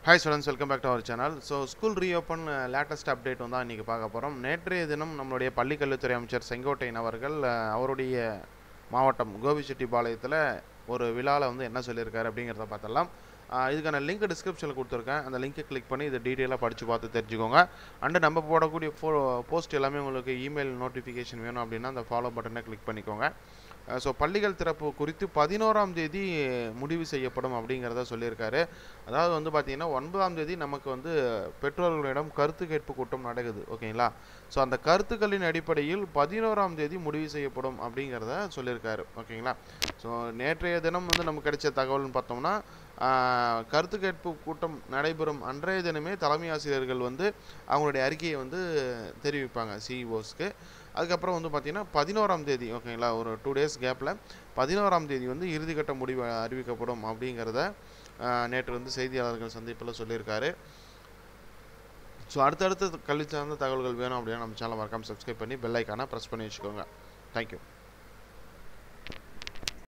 hi students welcome back to our channel so school reopen latest update வந்து இன்றைக்கி பார்க்க போகிறோம் நேற்றைய தினம் நம்மளுடைய பள்ளிக் கல்வித்துறை அமைச்சர் செங்கோட்டையன் அவர்கள் அஹ், அவருடைய மாவட்டம் கோபிச்செட்டிப்பாளையத்தில் ஒரு விழாவில் வந்து என்ன சொல்லியிருக்காரு அப்படிங்கிறத பார்த்தலாம் அஹ், இதுக்கான லிங்க் டிஸ்கிரிப்ஷனில் கொடுத்துருக்கேன் அந்த லிங்கை கிளிக் பண்ணி இதை டீட்டெயிலாக படித்து பார்த்து தெரிஞ்சுக்கோங்க அண்டு நம்ம போடக்கூடிய ஃபோ போஸ்ட் எல்லாமே உங்களுக்கு இமெயில் நோட்டிஃபிகேஷன் வேணும் அப்படின்னா அந்த ஃபாலோ பட்டனை கிளிக் பண்ணிக்கோங்க ஸோ பள்ளிகள் திறப்பு குறித்து பதினோராம் தேதி முடிவு செய்யப்படும் அப்படிங்கிறத சொல்லியிருக்காரு அதாவது வந்து பார்த்தீங்கன்னா ஒன்பதாம் தேதி நமக்கு வந்து பெற்றோர்களிடம் கருத்து கேட்பு கூட்டம் நடக்குது ஓகேங்களா ஸோ அந்த கருத்துக்களின் அடிப்படையில் பதினோராம் தேதி முடிவு செய்யப்படும் அப்படிங்கிறத சொல்லியிருக்காரு ஓகேங்களா ஸோ நேற்றைய தினம் வந்து நமக்கு கிடைச்ச தகவல்னு பார்த்தோம்னா ஆஹ், கருத்து கேட்பு கூட்டம் நடைபெறும் அன்றைய தினமே தலைமை ஆசிரியர்கள் வந்து அவங்களுடைய அறிக்கையை வந்து தெரிவிப்பாங்க சிஇஓஸ்க்கு அதுக்கப்புறம் வந்து பார்த்திங்கன்னா பதினோராம் தேதி ஓகேங்களா ஒரு டூ டேஸ் கேப்பில் பதினோராம் தேதி வந்து இறுதிக்கட்ட முடிவு அறிவிக்கப்படும் அப்படிங்கிறத ஆஹ், நேற்று வந்து செய்தியாளர்கள் சந்திப்பில் சொல்லியிருக்காரு ஸோ அடுத்தடுத்த கல்வி சார்ந்த தகவல்கள் வேணும் அப்படின்னா நம்ம சேனல் மறக்காம சப்ஸ்கிரைப் பண்ணி பெல் ஐக்கானை ப்ரெஸ் பண்ணி வச்சுக்கோங்க தேங்க்யூ